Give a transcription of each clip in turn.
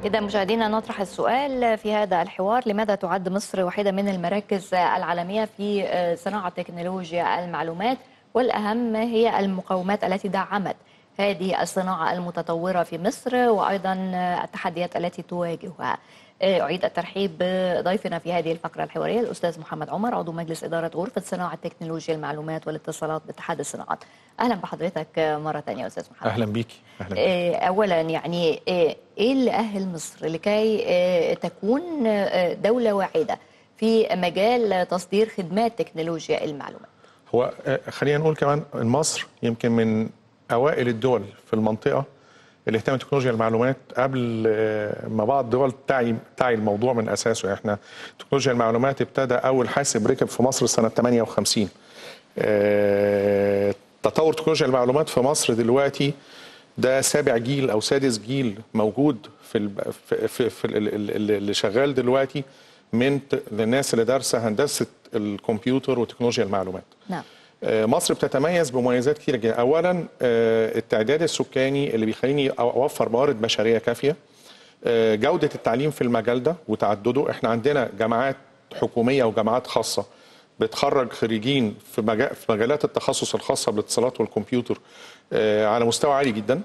إذا مشاهدينا نطرح السؤال في هذا الحوار لماذا تعد مصر واحدة من المراكز العالمية في صناعة تكنولوجيا المعلومات والأهم هي المقومات التي دعمت هذه الصناعة المتطورة في مصر وأيضا التحديات التي تواجهها أعيد الترحيب بضيفنا في هذه الفقرة الحوارية الأستاذ محمد عمر عضو مجلس إدارة غرفة صناعة تكنولوجيا المعلومات والاتصالات باتحاد الصناعات أهلا بحضرتك مرة ثانية أستاذ محمد اهلا بيكي اهلا بيكي. أولا يعني إيه اللي أهل مصر لكي تكون دولة واحدة في مجال تصدير خدمات تكنولوجيا المعلومات هو آه، خلينا نقول كمان إن مصر يمكن من اوائل الدول في المنطقه اللي اهتمت بتكنولوجيا المعلومات قبل آه، ما بعض الدول تعي تعي الموضوع من اساسه احنا تكنولوجيا المعلومات ابتدى اول حاسب ركب في مصر سنه 58 آه، تطور تكنولوجيا المعلومات في مصر دلوقتي ده سابع جيل او سادس جيل موجود في الب- في, في, في ال- ال- ال- اللي شغال دلوقتي من ت- الناس اللي دارسه هندسه الكمبيوتر وتكنولوجيا المعلومات نعم آه، مصر بتتميز بمميزات كتيرة جدا اولا آه، التعداد السكاني اللي بيخليني اوفر موارد بشريه كافيه آه، جوده التعليم في المجال ده وتعدده احنا عندنا جامعات حكوميه وجامعات خاصه بتخرج خريجين في مجا- في مجالات التخصص الخاصه بالاتصالات والكمبيوتر آه، على مستوى عالي جدا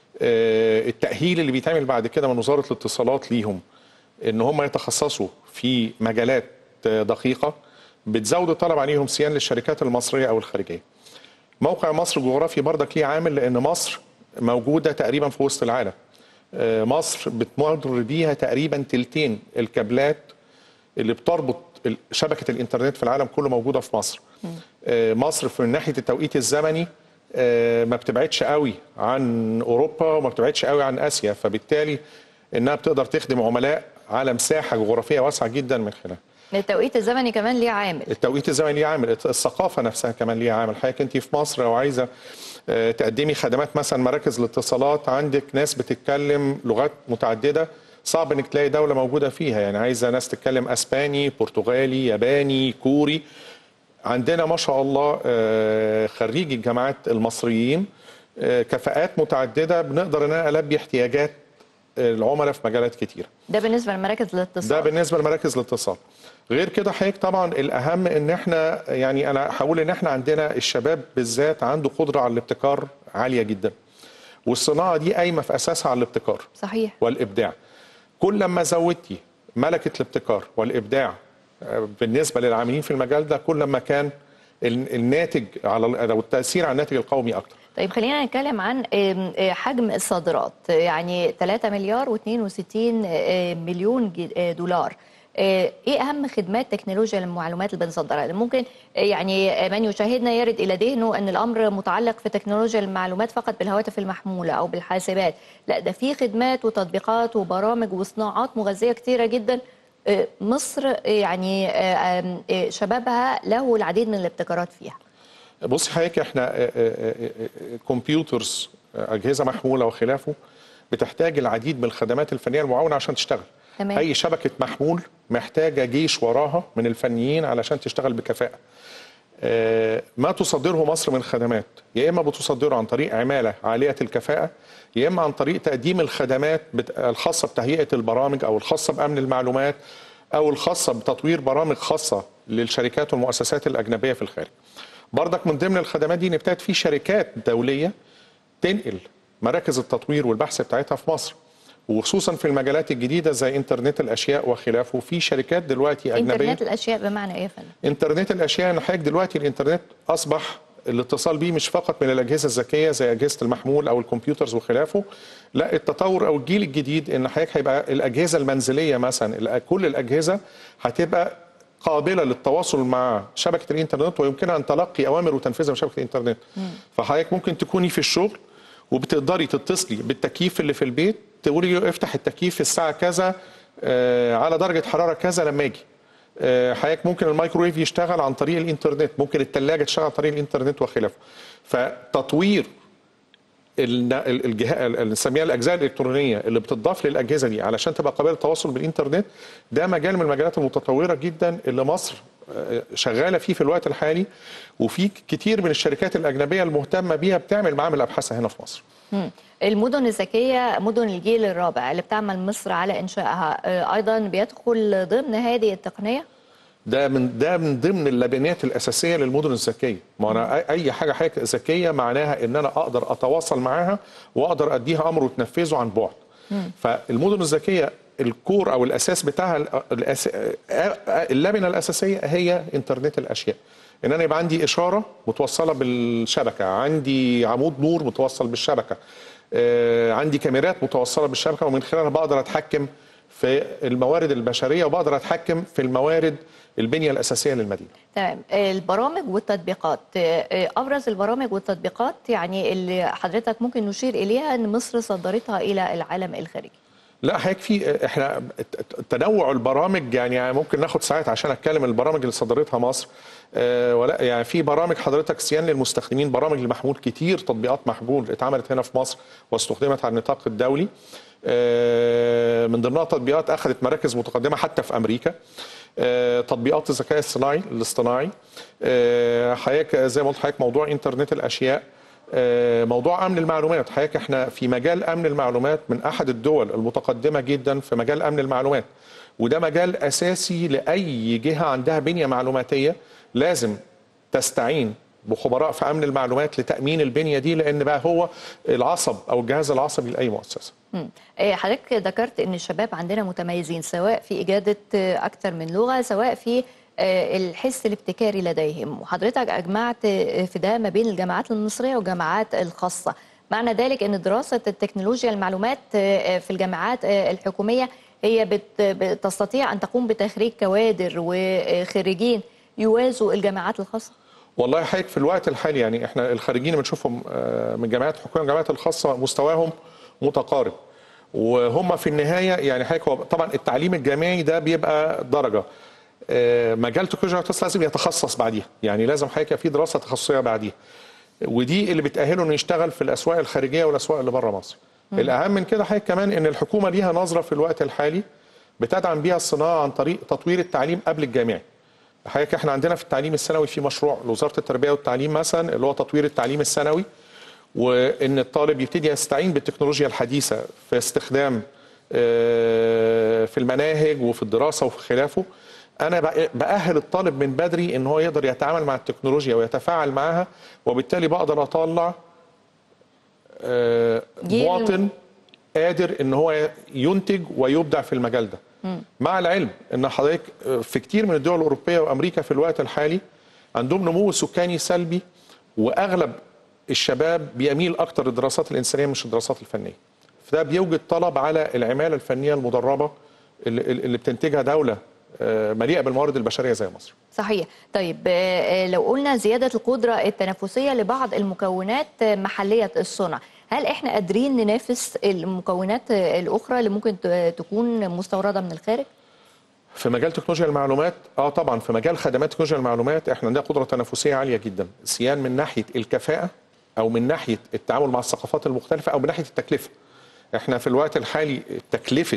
آه، التاهيل اللي بيتعمل بعد كده من وزاره الاتصالات ليهم ان هم يتخصصوا في مجالات آه، دقيقه بتزود الطلب عليهم سيان للشركات المصريه او الخارجيه. موقع مصر جغرافي برضك ليه عامل لان مصر موجوده تقريبا في وسط العالم. آه، مصر بتمر بيها تقريبا تلتين الكابلات اللي بتربط ال- شبكه الانترنت في العالم كله موجوده في مصر. آه، مصر في ناحيه التوقيت الزمني آه، ما بتبعدش قوي عن اوروبا وما بتبعدش قوي عن اسيا فبالتالي انها بتقدر تخدم عملاء على مساحه جغرافيه واسعه جدا من خلالها. التوقيت الزمني كمان ليه عامل التوقيت الزمني ليه عامل الثقافه نفسها كمان ليها عامل حضرتك انت في مصر لو عايزه آه، تقدمي خدمات مثلا مراكز الاتصالات عندك ناس بتتكلم لغات متعدده صعب انك تلاقي دوله موجوده فيها يعني عايزه ناس تتكلم اسباني برتغالي ياباني كوري عندنا ما شاء الله آه، خريجي الجامعات المصريين آه، كفاءات متعدده بنقدر ان أنا البي احتياجات العملاء في مجالات كتيره ده بالنسبة لمراكز ده الاتصال بالنسبه لمراكز الاتصال غير كده حضرتك طبعا الاهم ان احنا يعني انا هقول ان احنا عندنا الشباب بالذات عنده قدره على الابتكار عاليه جدا والصناعه دي قايمه في اساسها على الابتكار صحيح والابداع كل ما زودتي ملكه الابتكار والابداع آه، بالنسبه للعاملين في المجال ده كل ما كان ال- الناتج على ال- او التاثير على الناتج القومي اكتر طيب خلينا نتكلم عن آم، آه، حجم الصادرات يعني 3 مليار و62 مليون ج- آه، دولار آه، ايه اهم خدمات تكنولوجيا المعلومات اللي بنصدرها ممكن آه، يعني آه، من يشاهدنا يرد الى ذهنه ان الامر متعلق في تكنولوجيا المعلومات فقط بالهواتف المحموله او بالحاسبات لا ده في خدمات وتطبيقات وبرامج وصناعات مغذيه كتيره جدا آه، مصر آه، يعني آه، آم، آه، شبابها له العديد من الابتكارات فيها بص حضرتك احنا آه، آه، آه، آه، كمبيوترز آه، اجهزه محموله وخلافه بتحتاج العديد من الخدمات الفنيه المعاونه عشان تشتغل تمام. اي شبكه محمول محتاجه جيش وراها من الفنيين علشان تشتغل بكفاءه آه، ما تصدره مصر من خدمات يا اما بتصدره عن طريق عماله عاليه الكفاءه يا اما عن طريق تقديم الخدمات بت- الخاصه بتهيئه البرامج او الخاصه بامن المعلومات او الخاصه بتطوير برامج خاصه للشركات والمؤسسات الاجنبيه في الخارج. برضك من ضمن الخدمات دي ان ابتدت في شركات دوليه تنقل مراكز التطوير والبحث بتاعتها في مصر وخصوصا في المجالات الجديده زي انترنت الاشياء وخلافه في شركات دلوقتي اجنبيه انترنت الاشياء بمعنى ايه يا فندم؟ انترنت الاشياء ان حضرتك دلوقتي الانترنت اصبح الاتصال بيه مش فقط من الاجهزه الذكيه زي اجهزه المحمول او الكمبيوترز وخلافه لا التطور او الجيل الجديد ان حضرتك هيبقى الاجهزه المنزليه مثلا ال- كل الاجهزه هتبقى قابله للتواصل مع شبكه الانترنت ويمكنها ان تلقي اوامر وتنفيذها من شبكه الانترنت فحضرتك ممكن تكوني في الشغل وبتقدري تتصلي بالتكييف اللي في البيت تقولي له افتح التكييف في الساعه كذا آه، على درجه حراره كذا لما اجي آه، حضرتك ممكن الميكرويف يشتغل عن طريق الانترنت ممكن الثلاجه تشتغل عن طريق الانترنت وخلافه فتطوير الن- ال- الجهاز اللي نسميها الاجزاء الالكترونيه اللي بتضاف للاجهزه دي علشان تبقى قابله للتواصل بالانترنت ده مجال من المجالات المتطوره جدا اللي مصر آه، شغاله فيه في الوقت الحالي وفي كتير من الشركات الاجنبيه المهتمه بيها بتعمل معامل ابحاثها هنا في مصر مم. المدن الذكية مدن الجيل الرابع اللي بتعمل مصر على إنشائها آه، أيضا بيدخل ضمن هذه التقنية ده من ده من ضمن اللبنات الاساسيه للمدن الذكيه ما انا أي- اي حاجه حاجه ذكيه معناها ان انا اقدر اتواصل معاها واقدر اديها امر وتنفذه عن بعد فالمدن الذكيه الكور او الاساس بتاعها ال- الأس... اللبنه الاساسيه هي انترنت الاشياء ان انا يبقى عندي اشاره متوصله بالشبكه عندي عمود نور متوصل بالشبكه آه، عندي كاميرات متوصله بالشبكه ومن خلالها بقدر اتحكم في الموارد البشريه وبقدر اتحكم في الموارد البنيه الاساسيه للمدينه تمام البرامج والتطبيقات آه، آه، أبرز البرامج والتطبيقات يعني اللي حضرتك ممكن نشير إليها أن مصر صدرتها إلى العالم الخارجي لا هيكفي احنا تنوع البرامج يعني ممكن ناخد ساعات عشان اتكلم البرامج اللي صدرتها مصر آه، ولا يعني في برامج حضرتك صيانه للمستخدمين برامج لمحمول كتير تطبيقات محمول اتعملت هنا في مصر واستخدمت على النطاق الدولي آه، من ضمنها تطبيقات اخذت مراكز متقدمه حتى في امريكا آه، تطبيقات الذكاء الصناعي الاصطناعي آه، حضرتك زي ما قلت حضرتك موضوع انترنت الاشياء آه، موضوع امن المعلومات حضرتك احنا في مجال امن المعلومات من احد الدول المتقدمه جدا في مجال امن المعلومات وده مجال اساسي لاي جهه عندها بنيه معلوماتيه لازم تستعين بخبراء في امن المعلومات لتامين البنيه دي لان بقى هو العصب او الجهاز العصبي لاي مؤسسه مم. آه، حضرتك ذكرت ان الشباب عندنا متميزين سواء في اجاده آه، اكثر من لغه سواء في آه، الحس الابتكاري لديهم وحضرتك اجمعت آه، في ده ما بين الجامعات المصريه والجامعات الخاصه معنى ذلك ان دراسه التكنولوجيا المعلومات آه، في الجامعات آه، الحكوميه هي بت- بتستطيع ان تقوم بتخريج كوادر وخريجين يوازوا الجامعات الخاصه والله حضرتك في الوقت الحالي يعني احنا الخارجين اللي بنشوفهم آه، من الجامعات الحكوميه والجامعات الخاصه مستواهم متقارب وهم في النهايه يعني حضرتك هو طبعا التعليم الجامعي ده بيبقى درجه آه، مجال تكنولوجيا الاتصال لازم يتخصص بعديها يعني لازم حضرتك يبقى في دراسه تخصصيه بعديها ودي اللي بتاهله انه يشتغل في الاسواق الخارجيه والاسواق اللي بره مصر الاهم من كده حضرتك كمان ان الحكومه ليها نظره في الوقت الحالي بتدعم بيها الصناعه عن طريق تطوير التعليم قبل الجامعي حضرتك احنا عندنا في التعليم الثانوي في مشروع لوزاره التربيه والتعليم مثلا اللي هو تطوير التعليم الثانوي وان الطالب يبتدي يستعين بالتكنولوجيا الحديثه في استخدام آه، في المناهج وفي الدراسه وفي خلافه انا بأ- باهل الطالب من بدري ان هو يقدر يتعامل مع التكنولوجيا ويتفاعل معها وبالتالي بقدر اطلع آه، جيل- مواطن قادر ان هو ينتج ويبدع في المجال ده مع العلم ان حضرتك في كتير من الدول الاوروبيه وامريكا في الوقت الحالي عندهم نمو سكاني سلبي واغلب الشباب بيميل اكتر للدراسات الانسانيه مش الدراسات الفنيه فده بيوجد طلب على العماله الفنيه المدربه اللي, اللي بتنتجها دوله آه، مليئه بالموارد البشريه زي مصر صحيح طيب آه، آه، لو قلنا زيادة القدرة التنافسية لبعض المكونات آه، محلية الصنع هل احنا قادرين ننافس المكونات آه، الأخرى اللي ممكن ت- تكون مستوردة من الخارج؟ في مجال تكنولوجيا المعلومات اه طبعا في مجال خدمات تكنولوجيا المعلومات احنا عندنا قدره تنافسيه عاليه جدا سيان من ناحيه الكفاءه او من ناحيه التعامل مع الثقافات المختلفه او من ناحيه التكلفه احنا في الوقت الحالي تكلفه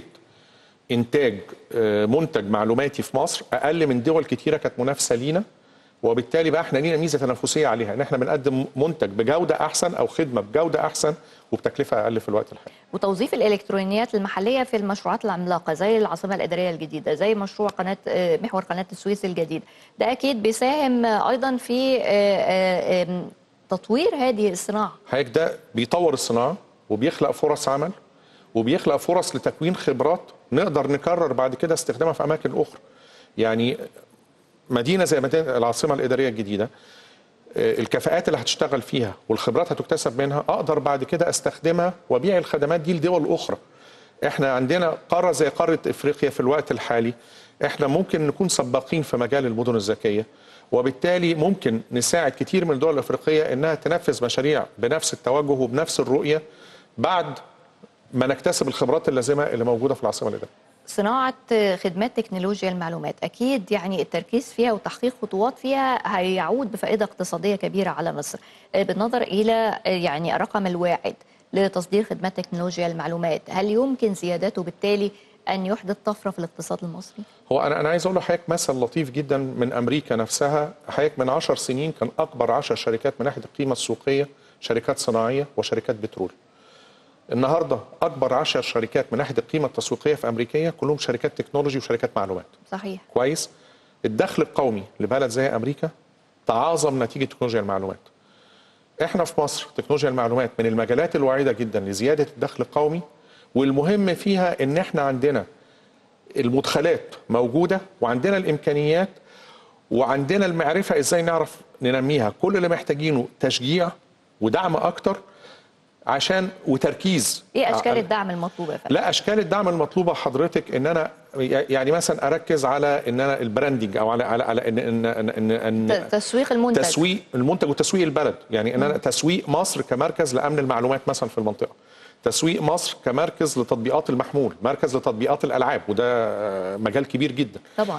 انتاج آه، منتج معلوماتي في مصر اقل من دول كتيره كانت منافسه لينا وبالتالي بقى احنا لينا ميزه تنافسيه عليها ان احنا بنقدم منتج بجوده احسن او خدمه بجوده احسن وبتكلفه اقل في الوقت الحالي وتوظيف الإلكترونيات المحلية في المشروعات العملاقة زي العاصمة الإدارية الجديدة زي مشروع قناة آه، محور قناة السويس الجديد ده أكيد بيساهم آه، أيضا في آه، آه، آم، تطوير هذه الصناعة حضرتك ده بيطور الصناعه وبيخلق فرص عمل وبيخلق فرص لتكوين خبرات نقدر نكرر بعد كده استخدامها في اماكن اخرى يعني مدينه زي مدينه العاصمه الاداريه الجديده آه، الكفاءات اللي هتشتغل فيها والخبرات هتكتسب منها اقدر بعد كده استخدمها وابيع الخدمات دي لدول اخرى احنا عندنا قاره زي قاره افريقيا في الوقت الحالي احنا ممكن نكون سباقين في مجال المدن الذكيه وبالتالي ممكن نساعد كتير من الدول الافريقيه انها تنفذ مشاريع بنفس التوجه وبنفس الرؤيه بعد ما نكتسب الخبرات اللازمه اللي موجوده في العاصمه الاداريه صناعة آه، خدمات تكنولوجيا المعلومات أكيد يعني التركيز فيها وتحقيق خطوات فيها هيعود بفائدة اقتصادية كبيرة على مصر آه، بالنظر إلى آه، يعني الرقم الواحد لتصدير خدمات تكنولوجيا المعلومات هل يمكن زيادته بالتالي ان يحدث طفره في الاقتصاد المصري هو انا انا عايز اقول لحضرتك مثل لطيف جدا من امريكا نفسها حضرتك من 10 سنين كان اكبر 10 شركات من ناحيه القيمه السوقيه شركات صناعيه وشركات بترول النهارده اكبر 10 شركات من ناحيه القيمه التسويقيه في امريكيه كلهم شركات تكنولوجي وشركات معلومات صحيح كويس الدخل القومي لبلد زي امريكا تعاظم نتيجه تكنولوجيا المعلومات احنا في مصر تكنولوجيا المعلومات من المجالات الواعده جدا لزياده الدخل القومي والمهم فيها ان احنا عندنا المدخلات موجوده وعندنا الامكانيات وعندنا المعرفه ازاي نعرف ننميها كل اللي محتاجينه تشجيع ودعم اكتر عشان وتركيز ايه اشكال على- الدعم المطلوبه يا فندم لا اشكال الدعم المطلوبه حضرتك ان انا يعني مثلا اركز على ان انا البراندنج او على على, على ان ان ان, إن ت- تسويق المنتج تسويق المنتج وتسويق البلد يعني ان انا تسويق مصر كمركز لامن المعلومات مثلا في المنطقه تسويق مصر كمركز لتطبيقات المحمول مركز لتطبيقات الالعاب وده مجال كبير جدا طبعا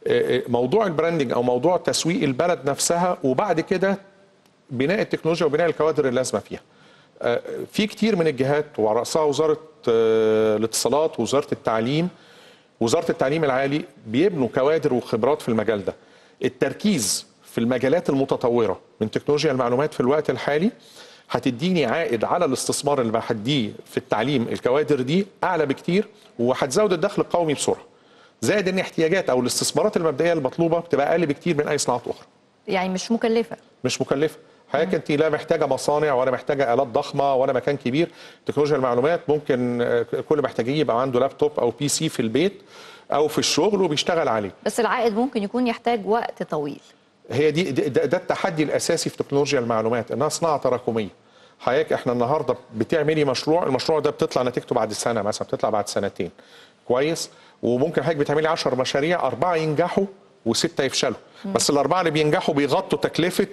موضوع البراندنج او موضوع تسويق البلد نفسها وبعد كده بناء التكنولوجيا وبناء الكوادر اللازمه فيها آه، في كتير من الجهات وعلى راسها وزاره آه، الاتصالات ووزاره التعليم وزاره التعليم العالي بيبنوا كوادر وخبرات في المجال ده التركيز في المجالات المتطوره من تكنولوجيا المعلومات في الوقت الحالي هتديني عائد على الاستثمار اللي بحديه في التعليم الكوادر دي اعلى بكتير وهتزود الدخل القومي بسرعه زائد ان احتياجات او الاستثمارات المبدئيه المطلوبه بتبقى اقل بكتير من اي صناعات اخرى يعني مش مكلفه مش مكلفه حضرتك انت لا محتاجه مصانع ولا محتاجه الات ضخمه ولا مكان كبير تكنولوجيا المعلومات ممكن آه، كل اللي محتاجيه يبقى عنده لابتوب او بي سي في البيت او في الشغل وبيشتغل عليه بس العائد ممكن يكون يحتاج وقت طويل هي دي ده, ده, ده التحدي الاساسي في تكنولوجيا المعلومات انها صناعه تراكميه حضرتك احنا النهارده بتعملي مشروع المشروع ده بتطلع نتيجته بعد سنه مثلا بتطلع بعد سنتين كويس وممكن حضرتك بتعملي 10 مشاريع اربعه ينجحوا وسته يفشلوا بس الاربعه اللي بينجحوا بيغطوا تكلفه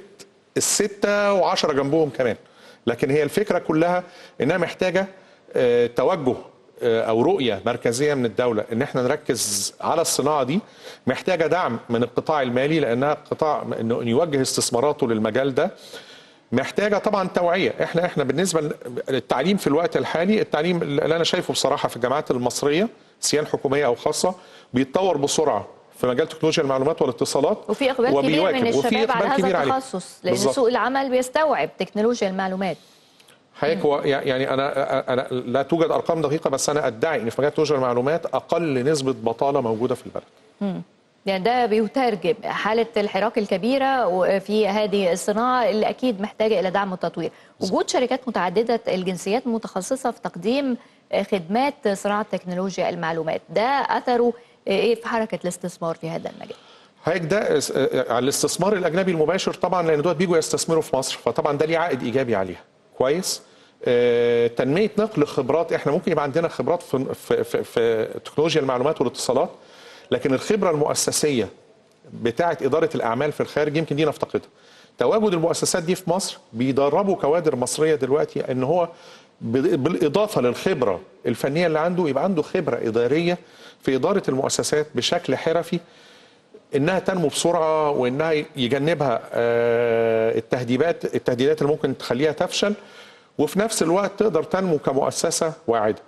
السته وعشرة جنبهم كمان لكن هي الفكره كلها انها محتاجه آه، توجه آه، او رؤيه مركزيه من الدوله ان احنا نركز على الصناعه دي محتاجه دعم من القطاع المالي لانها قطاع انه يوجه استثماراته للمجال ده محتاجه طبعا توعيه احنا احنا بالنسبه للتعليم في الوقت الحالي التعليم اللي انا شايفه بصراحه في الجامعات المصريه سيان حكوميه او خاصه بيتطور بسرعه في مجال تكنولوجيا المعلومات والاتصالات وفي اقبال كبير وبيواكب. من وفي الشباب على إقبال هذا كبير عليه. التخصص لان بالظبط. سوق العمل بيستوعب تكنولوجيا المعلومات حضرتك هو يعني انا انا لا توجد ارقام دقيقه بس انا ادعي ان في مجال تكنولوجيا المعلومات اقل نسبه بطاله موجوده في البلد يعني ده بيترجم حالة الحراك الكبيرة في هذه الصناعة اللي أكيد محتاجة إلى دعم وتطوير وجود شركات متعددة الجنسيات متخصصة في تقديم خدمات صناعة تكنولوجيا المعلومات ده أثره إيه في حركة الاستثمار في هذا المجال حضرتك ده اس- آه، على الاستثمار الاجنبي المباشر طبعا لان دول بيجوا يستثمروا في مصر فطبعا ده ليه عائد ايجابي عليها كويس آه، تنميه نقل خبرات احنا ممكن يبقى عندنا خبرات في في في, في تكنولوجيا المعلومات والاتصالات لكن الخبره المؤسسيه بتاعه اداره الاعمال في الخارج يمكن دي نفتقدها تواجد المؤسسات دي في مصر بيدربوا كوادر مصريه دلوقتي ان هو ب- بالاضافه للخبره الفنيه اللي عنده يبقى عنده خبره اداريه في اداره المؤسسات بشكل حرفي انها تنمو بسرعه وانها يجنبها آه، التهديدات التهديدات اللي ممكن تخليها تفشل وفي نفس الوقت تقدر تنمو كمؤسسه واعده.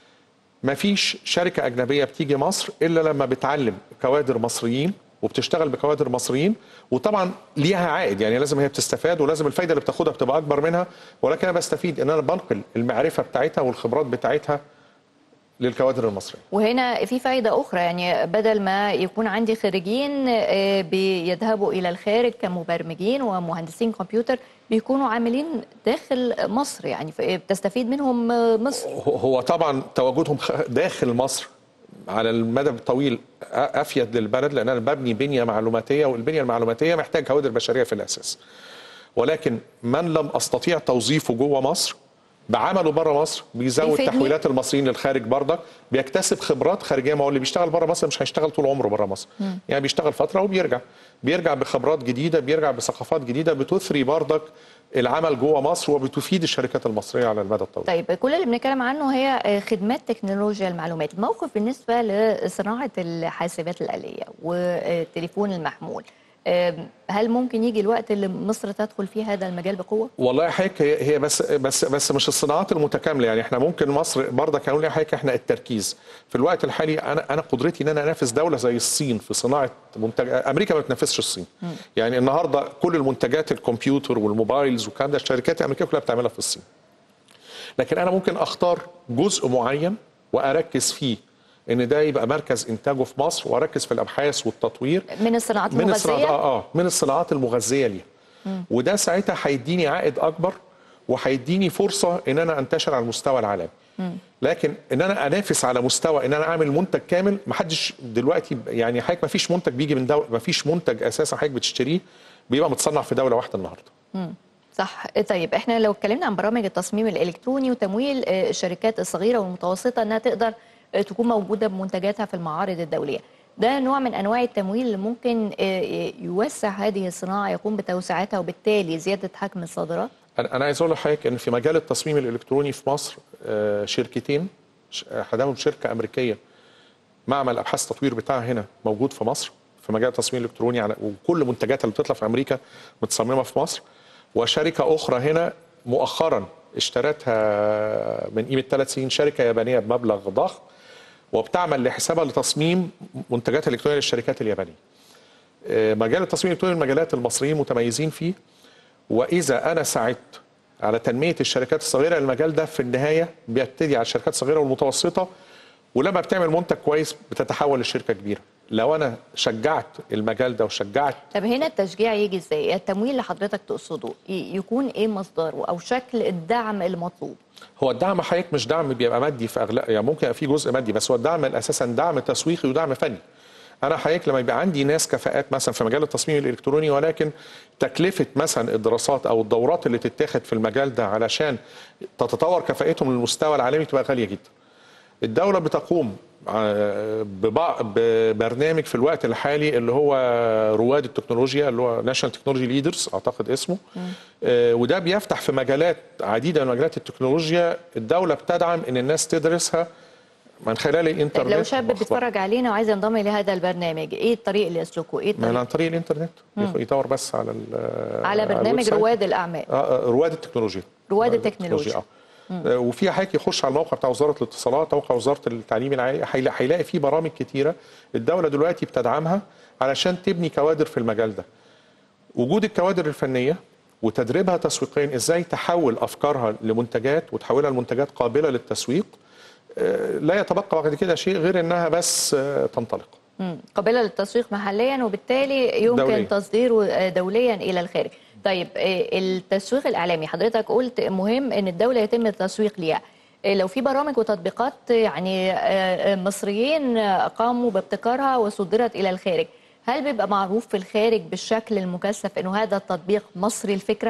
مفيش شركه اجنبيه بتيجي مصر الا لما بتعلم كوادر مصريين وبتشتغل بكوادر مصريين وطبعا ليها عائد يعني لازم هي بتستفاد ولازم الفايده اللي بتاخدها بتبقى اكبر منها ولكن انا بستفيد ان انا بنقل المعرفه بتاعتها والخبرات بتاعتها للكوادر المصريه. وهنا في فايدة أخرى يعني بدل ما يكون عندي خريجين آه، بيذهبوا إلى الخارج كمبرمجين ومهندسين كمبيوتر بيكونوا عاملين داخل مصر يعني ف- بتستفيد منهم آه، مصر هو- هو طبعا تواجدهم خ- داخل مصر على المدى الطويل أ- افيد للبلد لان انا ببني بنيه معلوماتيه والبنيه المعلوماتيه محتاج كوادر بشريه في الاساس. ولكن من لم استطيع توظيفه جوه مصر بعمله بره مصر بيزود بيفيدني؟ تحويلات المصريين للخارج بردك بيكتسب خبرات خارجيه ما هو اللي بيشتغل بره مصر مش هيشتغل طول عمره بره مصر يعني بيشتغل فتره وبيرجع بيرجع بخبرات جديده بيرجع بثقافات جديده بتثري بردك العمل جوه مصر وبتفيد الشركات المصريه على المدى الطويل طيب كل اللي بنتكلم عنه هي آه، خدمات تكنولوجيا المعلومات الموقف بالنسبة لصناعة الحاسبات الآلية والتليفون المحمول آم، هل ممكن يجي الوقت اللي مصر تدخل فيه هذا المجال بقوه؟ والله حضرتك هي هي بس بس بس مش الصناعات المتكامله يعني احنا ممكن مصر برضه كانوا لي حضرتك احنا التركيز في الوقت الحالي انا انا قدرتي ان انا انافس دوله زي الصين في صناعه منتج امريكا ما بتنافسش الصين يعني النهارده كل المنتجات الكمبيوتر والموبايلز والكلام ده الشركات الامريكيه كلها بتعملها في الصين لكن انا ممكن اختار جزء معين واركز فيه ان ده يبقى مركز انتاجه في مصر واركز في الابحاث والتطوير من الصناعات من الصناعات المغذيه اه اه من الصناعات المغذيه ليها وده ساعتها هيديني عائد اكبر وهيديني فرصه ان انا انتشر على المستوى العالمي لكن ان انا انافس على مستوى ان انا اعمل منتج كامل ما حدش دلوقتي ب- يعني حضرتك ما فيش منتج بيجي من دوله ما فيش منتج اساسا حضرتك بتشتريه بيبقى متصنع في دوله واحده النهارده صح طيب احنا لو اتكلمنا عن برامج التصميم الالكتروني وتمويل آه، الشركات الصغيره والمتوسطه انها تقدر آه، تكون موجوده بمنتجاتها في المعارض الدوليه ده نوع من انواع التمويل اللي ممكن آه، يوسع هذه الصناعه يقوم بتوسعتها وبالتالي زياده حجم الصادرات انا أنا عايز اقول لحضرتك ان في مجال التصميم الالكتروني في مصر آه، شركتين ش- احدهم شركه امريكيه معمل ابحاث التطوير بتاعها هنا موجود في مصر في مجال التصميم الالكتروني على وكل منتجاتها اللي بتطلع في امريكا متصممه في مصر وشركه اخرى هنا مؤخرا اشترتها من قيمه ثلاث سنين شركه يابانيه بمبلغ ضخم وبتعمل لحسابها لتصميم منتجات الكترونيه للشركات اليابانيه. آه، مجال التصميم الالكتروني من المجالات المصريين متميزين فيه واذا انا ساعدت على تنميه الشركات الصغيره المجال ده في النهايه بيبتدي على الشركات الصغيره والمتوسطه ولما بتعمل منتج كويس بتتحول لشركه كبيره لو انا شجعت المجال ده وشجعت طب هنا التشجيع يجي ازاي التمويل اللي حضرتك تقصده ي- يكون ايه مصدره او شكل الدعم المطلوب هو الدعم حضرتك مش دعم بيبقى مادي في اغلب يعني ممكن يبقى فيه جزء مادي بس هو الدعم اساسا دعم تسويقي ودعم فني انا حضرتك لما يبقى عندي ناس كفاءات مثلا في مجال التصميم الالكتروني ولكن تكلفه مثلا الدراسات او الدورات اللي تتاخد في المجال ده علشان تتطور كفاءتهم للمستوى العالمي تبقى غاليه جدا الدولة بتقوم آه، ببع- ببرنامج في الوقت الحالي اللي هو رواد التكنولوجيا اللي هو ناشونال تكنولوجي ليدرز اعتقد اسمه آه، وده بيفتح في مجالات عديده من مجالات التكنولوجيا الدوله بتدعم ان الناس تدرسها من خلال طيب الانترنت لو شاب وأخبار. بيتفرج علينا وعايز ينضم لهذا البرنامج ايه الطريق اللي يسلكه ايه ما الطريق عن طريق الانترنت يدور بس على ال- على برنامج الويب سايت. رواد الاعمال آه، آه، رواد التكنولوجيا رواد التكنولوجيا. اه آه، وفي حضرتك يخش على الموقع بتاع وزاره الاتصالات موقع وزاره التعليم العالي هيلا- هيلاقي فيه برامج كتيره الدوله دلوقتي بتدعمها علشان تبني كوادر في المجال ده وجود الكوادر الفنيه وتدريبها تسويقيا ازاي تحول افكارها لمنتجات وتحولها لمنتجات قابله للتسويق آه، لا يتبقى بعد كده شيء غير انها بس آه، تنطلق مم. قابله للتسويق محليا وبالتالي يمكن دولياً. تصديره آه، دوليا الى الخارج طيب آه، التسويق الاعلامي حضرتك قلت مهم ان الدوله يتم التسويق ليها آه، لو في برامج وتطبيقات يعني آه، آه، مصريين آه، قاموا بابتكارها وصدرت الى الخارج هل بيبقى معروف في الخارج بالشكل المكثف انه هذا التطبيق مصري الفكره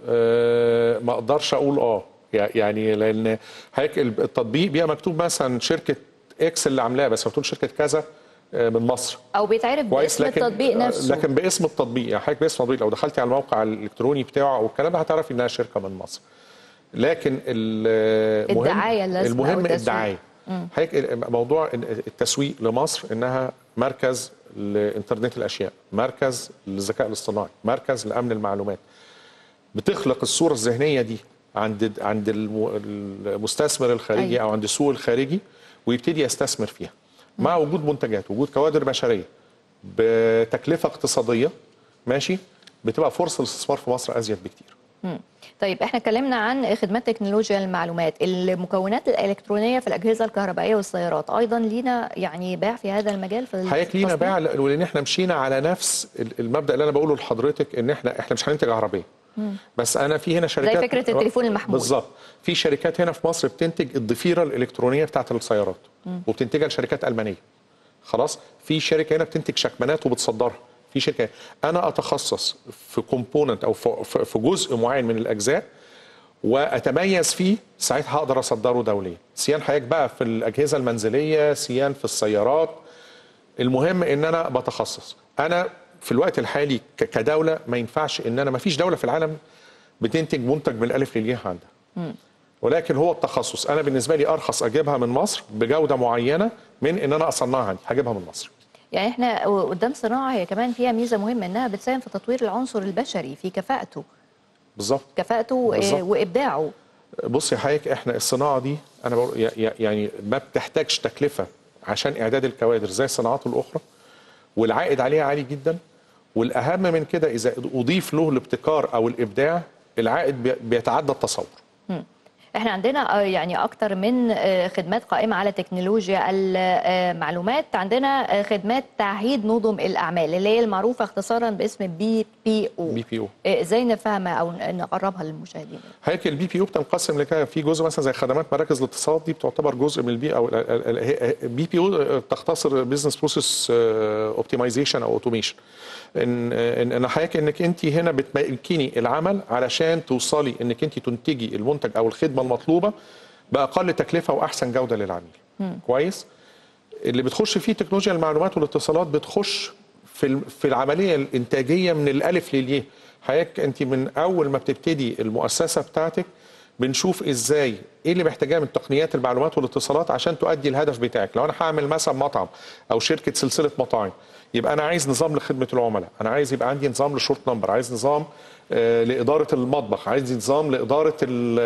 آه، ما اقدرش اقول اه يعني لان هيك التطبيق بيبقى مكتوب مثلا شركه اكس اللي عاملاه بس مكتوب شركه كذا آه، من مصر او بيتعرف كويس باسم لكن التطبيق نفسه لكن باسم التطبيق يعني حضرتك باسم التطبيق لو دخلتي على الموقع الالكتروني بتاعه او الكلام ده هتعرفي انها شركه من مصر لكن المهم الدعاية اللازمة أو المهم التسويق. الدعايه حضرتك موضوع التسويق لمصر انها مركز لانترنت الاشياء مركز للذكاء الاصطناعي مركز لامن المعلومات بتخلق الصوره الذهنيه دي عند عند الم- المستثمر الخارجي أيوة. او عند السوق الخارجي ويبتدي يستثمر فيها مع وجود منتجات وجود كوادر بشريه بتكلفه اقتصاديه ماشي بتبقى فرصه الاستثمار في مصر ازيد بكتير مم. طيب احنا اتكلمنا عن خدمات تكنولوجيا المعلومات المكونات الالكترونيه في الاجهزه الكهربائيه والسيارات ايضا لينا يعني باع في هذا المجال في حضرتك لينا التصنيع؟ باع لان احنا مشينا على نفس ال- المبدا اللي انا بقوله لحضرتك ان احنا احنا مش هننتج عربيه بس انا في هنا شركات فكرة التليفون المحمول. بالظبط في شركات هنا في مصر بتنتج الضفيره الالكترونيه بتاعت السيارات وبتنتجها لشركات المانيه خلاص في شركه هنا بتنتج شكمانات وبتصدرها في شركه انا اتخصص في كومبوننت او في- في في جزء معين من الاجزاء واتميز فيه ساعتها هقدر اصدره دوليا سيان حضرتك بقى في الاجهزه المنزليه سيان في السيارات المهم ان انا بتخصص انا في الوقت الحالي ك- كدوله ما ينفعش ان انا ما فيش دوله في العالم بتنتج منتج من الالف للياء عندها ولكن هو التخصص انا بالنسبه لي ارخص اجيبها من مصر بجوده معينه من ان انا اصنعها عندي هجيبها من مصر يعني احنا قدام صناعه هي كمان فيها ميزه مهمه انها بتساهم في تطوير العنصر البشري في كفاءته بالظبط كفاءته آه، بالظبط. وابداعه بص يا حضرتك احنا الصناعه دي انا بقول يع- يع- يعني ما بتحتاجش تكلفه عشان اعداد الكوادر زي الصناعات الاخرى والعائد عليها عالي جدا والاهم من كده اذا اضيف له الابتكار او الابداع العائد بي- بيتعدى التصور احنا عندنا آه، يعني اكتر من آه، خدمات قائمه على تكنولوجيا المعلومات عندنا آه، خدمات تعهيد نظم الاعمال اللي هي المعروفه اختصارا باسم بي بي او بي بي او ازاي نفهمها او نقربها للمشاهدين هيك البي بي او بتنقسم لكده في جزء مثلا زي خدمات مراكز الاتصالات دي بتعتبر جزء من البي او البي بي او تختصر بزنس بروسيس اوبتمايزيشن او اوتوميشن ان ان ان حضرتك انك انت هنا بتمكني العمل علشان توصلي انك انت تنتجي المنتج او الخدمه المطلوبه باقل تكلفه واحسن جوده للعميل كويس اللي بتخش فيه تكنولوجيا المعلومات والاتصالات بتخش في الم- في العمليه الانتاجيه من الالف للياء حضرتك انت من اول ما بتبتدي المؤسسه بتاعتك بنشوف ازاي ايه اللي محتاجاه من تقنيات المعلومات والاتصالات عشان تؤدي الهدف بتاعك لو انا هعمل مثلا مطعم او شركه سلسله مطاعم يبقى انا عايز نظام لخدمه العملاء انا عايز يبقى عندي نظام لشورت نمبر عايز نظام آه، لاداره المطبخ عايز نظام لاداره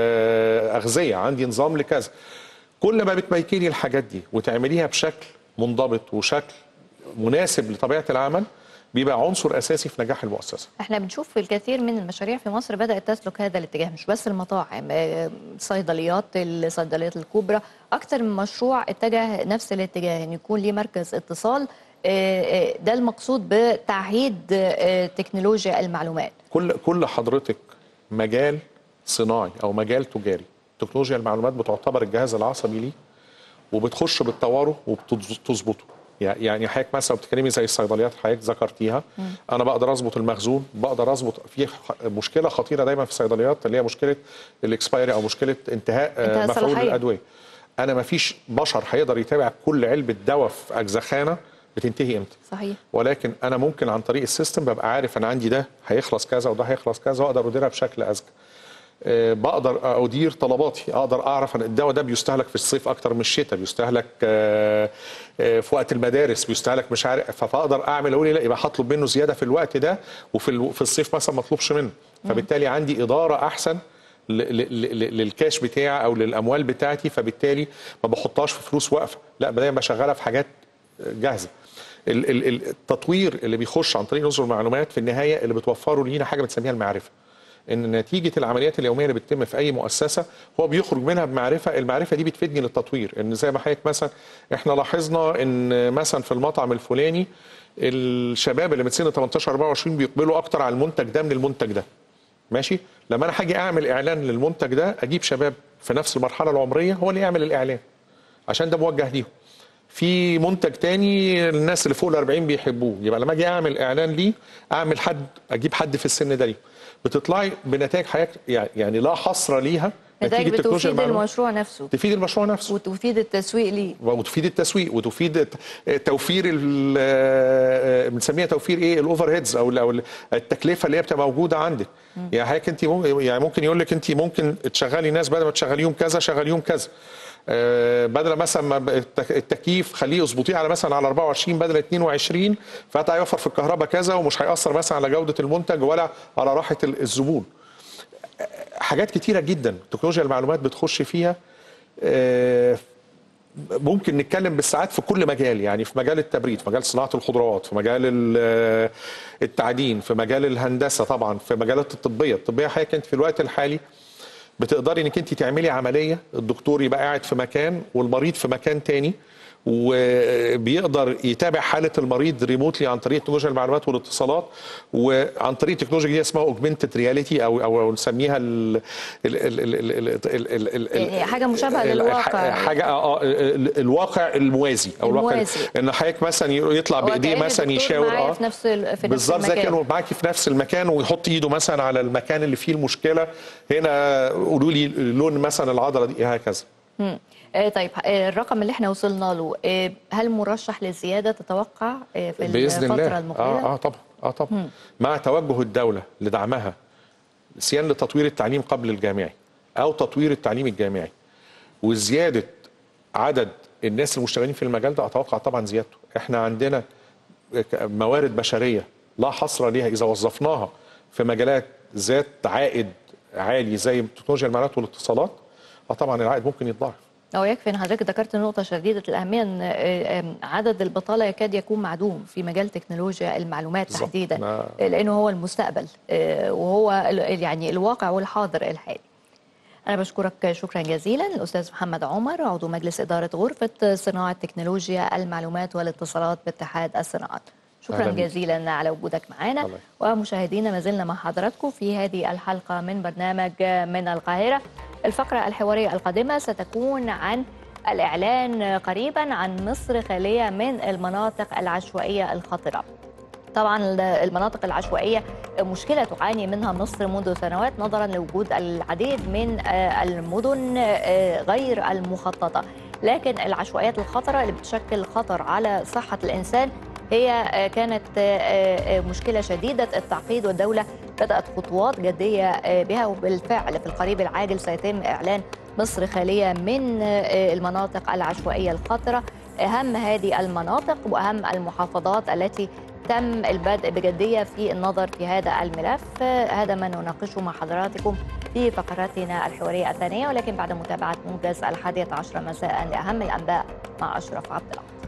الاغذيه عندي نظام لكذا كل ما بتميكني الحاجات دي وتعمليها بشكل منضبط وشكل مناسب لطبيعه العمل بيبقى عنصر اساسي في نجاح المؤسسه احنا بنشوف في الكثير من المشاريع في مصر بدأت تسلك هذا الاتجاه مش بس المطاعم آه، الصيدليات الصيدليات الكبرى أكثر من مشروع اتجه نفس الاتجاه أن يكون ليه مركز اتصال آه، آه، ده المقصود بتعهيد آه، تكنولوجيا المعلومات كل كل حضرتك مجال صناعي او مجال تجاري تكنولوجيا المعلومات بتعتبر الجهاز العصبي ليه وبتخش بتطوره وبتظبطه يعني حضرتك مثلا بتتكلمي زي الصيدليات حضرتك ذكرتيها انا بقدر اظبط المخزون بقدر اظبط في ح- مشكله خطيره دايما في الصيدليات اللي هي مشكله الاكسبايري او مشكله انتهاء آه، انتهاء مفعول الصلاحية. الادويه انا ما فيش بشر هيقدر يتابع كل علبه دواء في اجزخانه بتنتهي امتى صحيح ولكن انا ممكن عن طريق السيستم ببقى عارف انا عندي ده هيخلص كذا وده هيخلص كذا واقدر اديرها بشكل اذكى آه، بقدر ادير طلباتي اقدر اعرف ان الدواء ده بيستهلك في الصيف اكتر من الشتاء بيستهلك آه، آه، في وقت المدارس بيستهلك مش عارف فاقدر اعمل اقول لا يبقى هطلب منه زياده في الوقت ده وفي الو- في الصيف مثلا ما اطلبش منه فبالتالي عندي اداره احسن ل- ل- ل- للكاش بتاعي او للاموال بتاعتي فبالتالي ما بحطهاش في فلوس واقفه لا بدل بشغلها في حاجات جاهزه ال- ال- ال- التطوير اللي بيخش عن طريق نظم المعلومات في النهايه اللي بتوفره لينا حاجه بنسميها المعرفه ان نتيجه العمليات اليوميه اللي بتتم في اي مؤسسه هو بيخرج منها بمعرفه المعرفه دي بتفيدني للتطوير ان زي ما حضرتك مثلا احنا لاحظنا ان مثلا في المطعم الفلاني الشباب اللي من سن 18 24 بيقبلوا اكتر على المنتج ده من المنتج ده ماشي لما انا هاجي اعمل اعلان للمنتج ده اجيب شباب في نفس المرحله العمريه هو اللي يعمل الاعلان عشان ده موجه ليهم في منتج تاني الناس اللي فوق ال 40 بيحبوه يبقى لما اجي اعمل اعلان ليه اعمل حد اجيب حد في السن ده ليه بتطلعي بنتائج حياه يعني لا حصر ليها نتائج نتيجه تكنولوجيا بتفيد المعلومات المشروع نفسه تفيد المشروع نفسه وتفيد التسويق ليه وتفيد التسويق وتفيد توفير ال- بنسميها توفير ايه الاوفر هيدز او ال- او التكلفه اللي هي بتبقى موجوده عندك يعني حضرتك انت ممكن يعني ممكن يقول لك انت ممكن تشغلي ناس بدل ما تشغليهم كذا شغليهم كذا آه، بدل مثلا ما ب- التك- التكييف خليه اظبطيه على مثلا على 24 بدل 22 فهت هيوفر في الكهرباء كذا ومش هيأثر مثلا على جوده المنتج ولا على راحه ال- الزبون حاجات كتيره جدا تكنولوجيا المعلومات بتخش فيها آه، ممكن نتكلم بالساعات في كل مجال يعني في مجال التبريد في مجال صناعه الخضروات في مجال ال- التعدين في مجال الهندسه طبعا في مجالات الطبيه الطبيه حضرتك انت في الوقت الحالي بتقدري انك انت تعملي عمليه الدكتور يبقى قاعد في مكان والمريض في مكان تاني وبيقدر يتابع حاله المريض ريموتلي عن طريق تكنولوجيا المعلومات والاتصالات وعن طريق تكنولوجيا جديده اسمها اوجمنتد رياليتي او او أو نسميها ال ال ال ال ال ال ال ال يعني حاجة مشابهة ال- للواقع. حاجه اه آه، ال- الواقع الموازي او الواقع الموازي. ان حضرتك مثلا يطلع بايديه وكأن مثلا الدكتور يشاور معايا اه في نفس ال- في نفس بالظبط زي المكان. كانوا معاكي في نفس المكان ويحط ايده مثلا على المكان اللي فيه المشكله هنا قولوا لي لون مثلا العضله دي هكذا مم. آه، طيب آه، الرقم اللي احنا وصلنا له آه، هل مرشح للزياده تتوقع آه، في باذن الفتره الله المقبله؟ اه اه طبعا اه طبعا مع توجه الدوله لدعمها سيان لتطوير التعليم قبل الجامعي او تطوير التعليم الجامعي وزياده عدد الناس المشتغلين في المجال ده اتوقع طبعا زيادته احنا عندنا موارد بشريه لا حصر ليها اذا وظفناها في مجالات ذات عائد عالي زي تكنولوجيا المعلومات والاتصالات اه طبعا العائد ممكن يتضاعف هو يكفي ان حضرتك ذكرت نقطه شديده الاهميه ان آه، آم، عدد البطاله يكاد يكون معدوم في مجال تكنولوجيا المعلومات بالظبط. تحديدا ما- آه، لانه هو المستقبل آه، وهو ال- يعني الواقع والحاضر الحالي. انا بشكرك شكرا جزيلا الاستاذ محمد عمر عضو مجلس اداره غرفه صناعه تكنولوجيا المعلومات والاتصالات باتحاد الصناعات. شكرا أهلاً بك. جزيلا على وجودك معنا الله ومشاهدينا ما زلنا مع حضراتكم في هذه الحلقه من برنامج من القاهره. الفقره الحواريه القادمه ستكون عن الاعلان قريبا عن مصر خاليه من المناطق العشوائيه الخطره. طبعا المناطق العشوائيه مشكله تعاني منها مصر منذ سنوات نظرا لوجود العديد من آه، المدن آه، غير المخططه لكن العشوائيات الخطره اللي بتشكل خطر على صحه الانسان هي آه، كانت آه، آه، مشكله شديده التعقيد والدوله بدات خطوات جديه آه، بها وبالفعل في القريب العاجل سيتم اعلان مصر خاليه من آه، المناطق العشوائيه الخطره اهم هذه المناطق واهم المحافظات التي تم البدء بجدية في النظر في هذا الملف هذا ما نناقشه مع حضراتكم في فقراتنا الحوارية الثانية ولكن بعد متابعة موجز الحادية عشر مساء لأهم الأنباء مع أشرف عبد الله